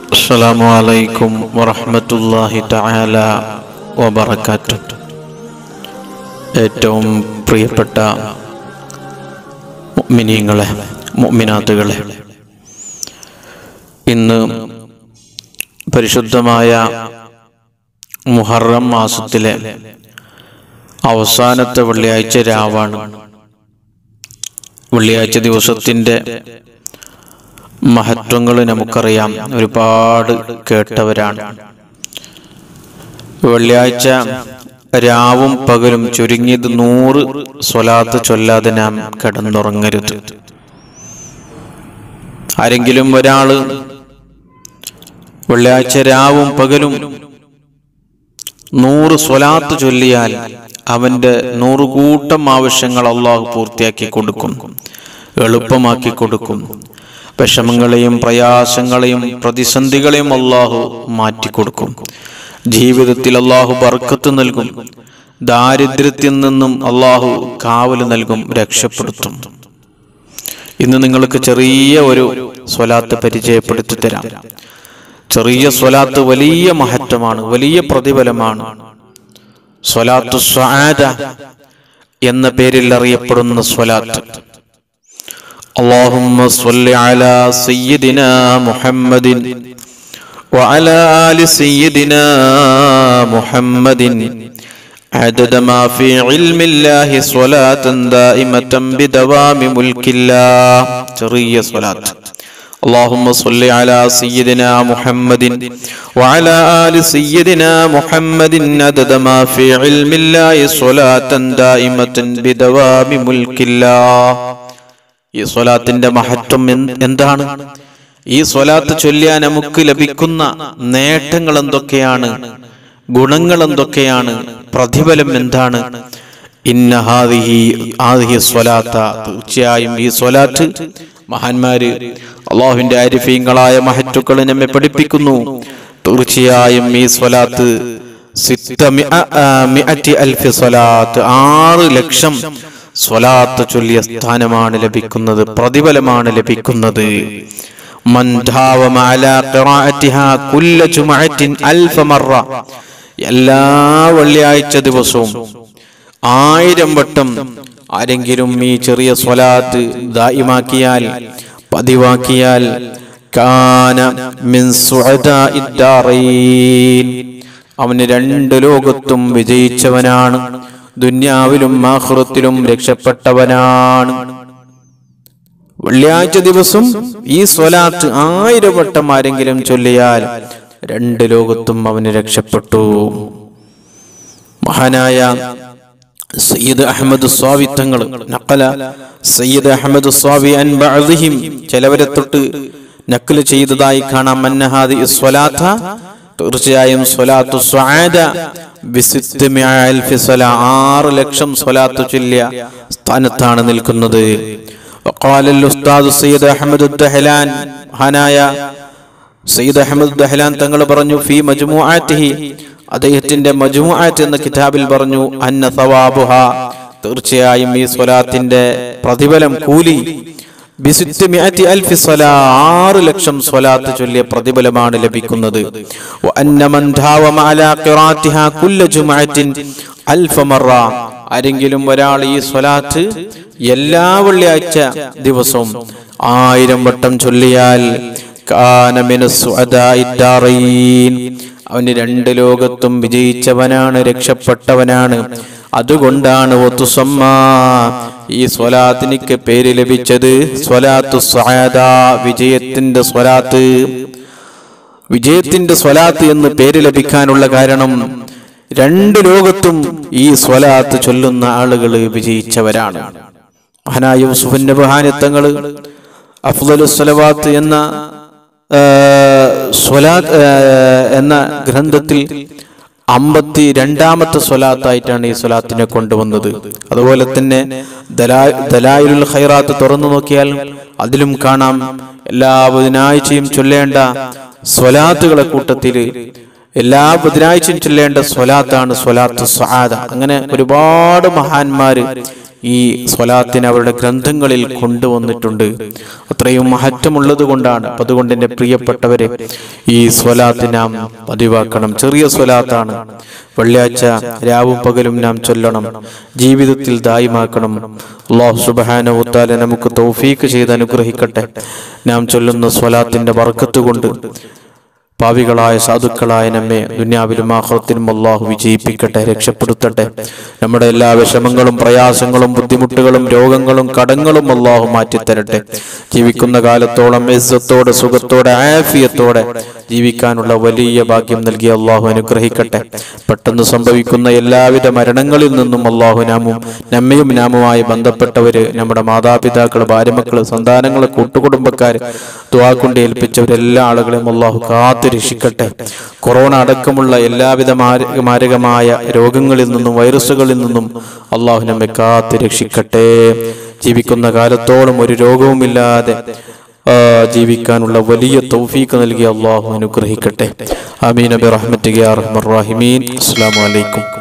السلام عليكم ورحمة الله تعالى وبركاته ഏറ്റവും പ്രിയപ്പെട്ട മുഅ്മിനീങ്ങളെ മുഅ്മിനാത്തുകളെ ഇന്ന് പരിശുദ്ധമായ മുഹറം മാസത്തിലെ അവസാനത്തെ വെള്ളിയാഴ്ച രാവാണ് വെള്ളിയാഴ്ച ദിവസത്തിൻ്റെ മഹത്വങ്ങൾ നമുക്കറിയാം ഒരുപാട് കേട്ടവരാണ് വെള്ളിയാഴ്ച രാവും പകലും ചുരുങ്ങിയത് നൂറ് സ്വലാത്ത് ചൊല്ലാതെ നാം കിടന്നുറങ്ങരുത് ആരെങ്കിലും ഒരാള് വെള്ളിയാഴ്ച രാവും പകലും നൂറ് സ്വലാത്ത് ചൊല്ലിയാൽ അവന്റെ നൂറുകൂട്ടം ആവശ്യങ്ങൾ അള്ളാഹു പൂർത്തിയാക്കി കൊടുക്കും എളുപ്പമാക്കി കൊടുക്കും വിഷമങ്ങളെയും പ്രയാസങ്ങളെയും പ്രതിസന്ധികളെയും അള്ളാഹു മാറ്റിക്കൊടുക്കും ജീവിതത്തിൽ അള്ളാഹു ബർക്കത്ത് നൽകും ദാരിദ്ര്യത്തിൽ നിന്നും അള്ളാഹു കാവൽ നൽകും രക്ഷപ്പെടുത്തും ഇന്ന് നിങ്ങൾക്ക് ചെറിയ ഒരു സ്വലാത്ത് പരിചയപ്പെടുത്തി തരാം ചെറിയ സ്വലാത്ത് വലിയ മഹത്വമാണ് വലിയ പ്രതിഫലമാണ് സ്വലാത്തു സ്വാദ എന്ന പേരിൽ അറിയപ്പെടുന്ന സ്വലാത്ത് اللهم صل على سيدنا محمد وعلى آل سيدنا محمد عدد ما في علم الله صلاة دائمة بدوام ملك الله ചെറിയ صلاة اللهم صل على سيدنا محمد وعلى آل سيدنا محمد عدد ما في علم الله صلاة دائمة بدوام ملك الله ഈ സ്വലാത്തിന്റെ മഹത്വം എന്ത് എന്താണ് ഈ സ്വലാത്ത് ചൊല്ലിയാൽ നമുക്ക് ലഭിക്കുന്ന നേട്ടങ്ങൾ എന്തൊക്കെയാണ് ഗുണങ്ങൾ എന്തൊക്കെയാണ് പ്രതിഫലം എന്താണ് ഇന്ന ഹാദിഹി ആദിഹി സ്വലാത്ത തീർച്ചയായും ഈ സ്വലാത്ത് മഹാന്മാര് അള്ളാഹുവിന്റെ അരിഫീങ്ങളായ മഹറ്റുക്കൾ നമ്മെ പഠിപ്പിക്കുന്നു തീർച്ചയായും ഈ സ്വലാത്ത് സിത്ത മിഅ- ആ, മിഅറ്റി അൽഫി സ്വലാത്ത് ആറ് ലക്ഷം സ്വലാത്ത് ചൊല്ലിയ സ്ഥാനമാണ് ലഭിക്കുന്നത് പ്രതിഫലമാണ് ലഭിക്കുന്നത് മൻ ധാവമ അലാ ഖിറാഅത്തിഹാ കുല്ല ജുമഅത്തിൻ അൽഫ മറ എല്ലാ വെള്ളിയാഴ്ച ദിവസവും ആയിരം വട്ടം ആരെങ്കിലും ഈ ചെറിയ സ്വലാത്ത് ദായിമാക്കിയാൽ പതിവാക്കിയാൽ കാന മിൻ സുഅദാഇ ദാറൈൻ അവന് രണ്ട് ലോകത്തും വിജയിച്ചവനാണ് ദുന്യാവിലും ആഖിറത്തിലും രക്ഷപ്പെട്ടവനാണ് വെള്ളിയാഴ്ച ദിവസം ഈ സ്വലാത്ത് ആയിരം വട്ടം ആരെങ്കിലും ചൊല്ലിയാൽ രണ്ട് ലോകത്തും അവന് രക്ഷപ്പെട്ടു മഹാനായ സയ്യിദ് അഹമ്മദ് സ്വാവി തങ്ങൾ നക്കല സയ്യിദ് അഹമ്മദ് സ്വാവി അൻ ബഅദിഹിം ചിലവരെ തൊട്ട് നക്കല് ചെയ്തതായി കാണാം മന്നഹാദി സ്വലാത്ത തീർച്ചയായും സ്വലാത്തു സ്വാദ ബിസിദ്മിഅ അൽഫി സ്വലാ ആറ് ലക്ഷം സ്വലാത്ത് ചൊല്ലിയ സ്ഥാനത്താണ് നിൽക്കുന്നത് وقال الأستاذ سيد أحمد الدهلان മഹാനായ സയ്യിദ് അഹമ്മദ് ദഹ്ലാൻ തങ്ങൾ പറഞ്ഞു ഫി മജ്മുആത്തിഹി അദ്ദേഹത്തിന്റെ മജ്മുആത്ത് എന്ന കിതാബിൽ പറഞ്ഞു അന്ന സവാബുഹ തീർച്ചയായും ഈ സ്വലാത്തിന്റെ പ്രതിഫലം കൂലി ബിസിത്ത് മിഅത്തി അൽഫി സ്വലാ ആറ് ലക്ഷം സ്വലാത്ത് ചൊല്ലിയ പ്രതിഫലമാണ് ലഭിക്കുന്നത് വഅന്ന മൻ ധാവമ അലാ ഖിറാഅത്തിഹാ കുല്ല ജുമഅത്തിൻ അൽഫ മറ ആരെങ്കിലും ഒരാൾ ഈ സ്വലാത്ത് എല്ലാ വെള്ളിയാഴ്ച ദിവസവും ആയിരം വട്ടം ചൊല്ലിയാൽ കാന മിന സുഅദാഇ ദാറൈൻ. അവന് രണ്ട് ലോകത്തും വിജയിച്ചവനാണ് രക്ഷപ്പെട്ടവനാണ് അതുകൊണ്ടാണ് ഒത്തുസമ്മ ഈ സ്വലാത്തിനിക്ക് പേര് ലഭിച്ചത് സ്വലാത്തു സഅദ വിജയത്തിന്റെ സ്വലാത്ത് വിജയത്തിന്റെ സ്വലാത്ത് എന്ന് പേര് ലഭിക്കാനുള്ള കാരണം രണ്ട് ലോകത്തും ഈ സ്വലാത്ത് ചൊല്ലുന്ന ആളുകൾ വിജയിച്ചവരാണ് മഹാനായ യൂസുഫ് നബഹാനിത്തങ്ങള് അഫ്ദലു സ്വലവാത്ത് എന്ന ആ, സ്വലാത്ത് ആ, എന്ന ഗ്രന്ഥത്തിൽ അമ്പത്തി രണ്ടാമത്തെ സ്വലാത്തായിട്ടാണ് ഈ സ്വലാത്തിനെ കൊണ്ടുവന്നത് അതുപോലെ തന്നെ ദലാ- ദലായിലുൽ ഖൈറാത്ത് തുറന്നു നോക്കിയാൽ അതിലും കാണാം എല്ലാ ബുധനാഴ്ചയും ചൊല്ലേണ്ട സ്വലാത്തുകളെ കൂട്ടത്തിൽ എല്ലാ ബുധനാഴ്ചയും ചൊല്ലേണ്ട സ്വലാത്താണ് സ്വലാത്ത് സ്വാദ അങ്ങനെ ഒരുപാട് മഹാന്മാര് ഈ സ്വലാത്തിനെ അവരുടെ ഗ്രന്ഥങ്ങളിൽ കൊണ്ടുവന്നിട്ടുണ്ട് അത്രയും മഹത്വമുള്ളത് കൊണ്ടാണ് അപ്പൊ അതുകൊണ്ട് എൻ്റെ പ്രിയപ്പെട്ടവരെ ഈ സ്വലാത്ത് നാം പതിവാക്കണം ചെറിയ സ്വലാത്താണ് വെള്ളിയാഴ്ച രാവും പകലും നാം ചൊല്ലണം ജീവിതത്തിൽ ദായിമാക്കണം അള്ളാഹു സുബാനുത്താലെ നമുക്ക് തൗഫീക്ക് ചെയ്ത് അനുഗ്രഹിക്കട്ടെ നാം ചൊല്ലുന്ന സ്വലാത്തിന്റെ വർക്കത്ത് കൊണ്ട് പാവികളായ സാധുക്കളായ നമ്മെ ദുന്യാവിലും ആഹ്റത്തിലും അള്ളാഹു വിജയിപ്പിക്കട്ടെ രക്ഷപ്പെടുത്തട്ടെ നമ്മുടെ എല്ലാ വിഷമങ്ങളും പ്രയാസങ്ങളും ബുദ്ധിമുട്ടുകളും രോഗങ്ങളും കടങ്ങളും അള്ളാഹു മാറ്റിത്തരട്ടെ ജീവിക്കുന്ന കാലത്തോളം ഇസ്സത്തോടെ സുഖത്തോടെ ആഫിയത്തോടെ ജീവിക്കാനുള്ള വലിയ ഭാഗ്യം നൽകി അള്ളാഹു അനുഗ്രഹിക്കട്ടെ പെട്ടെന്ന് സംഭവിക്കുന്ന എല്ലാവിധ മരണങ്ങളിൽ നിന്നും അള്ളാഹു നാമും നമ്മയും നാമുമായി ബന്ധപ്പെട്ടവര് നമ്മുടെ മാതാപിതാക്കൾ ഭാര്യമക്കള് സന്താനങ്ങള് കൂട്ടുകുടുംബക്കാര് ദ്വാ കൊണ്ട് ഏൽപ്പിച്ചവരെല്ലാ ആളുകളെയും അള്ളാഹു കാത്തു രക്ഷിക്കട്ടെ കൊറോണ അടക്കമുള്ള എല്ലാവിധ മാര- മാരകമായ രോഗങ്ങളിൽ നിന്നും വൈറസുകളിൽ നിന്നും അള്ളാഹു നമ്മെ കാത്തു രക്ഷിക്കട്ടെ ജീവിക്കുന്ന കാലത്തോളം ഒരു രോഗവുമില്ലാതെ ആ, ജീവിക്കാനുള്ള വലിയ തൗഫീക്ക് നൽകി അള്ളാഹു അനുഗ്രഹിക്കട്ടെ അമീൻ അബി റഹ്മത്ത് അസ്സാം വലൈക്കും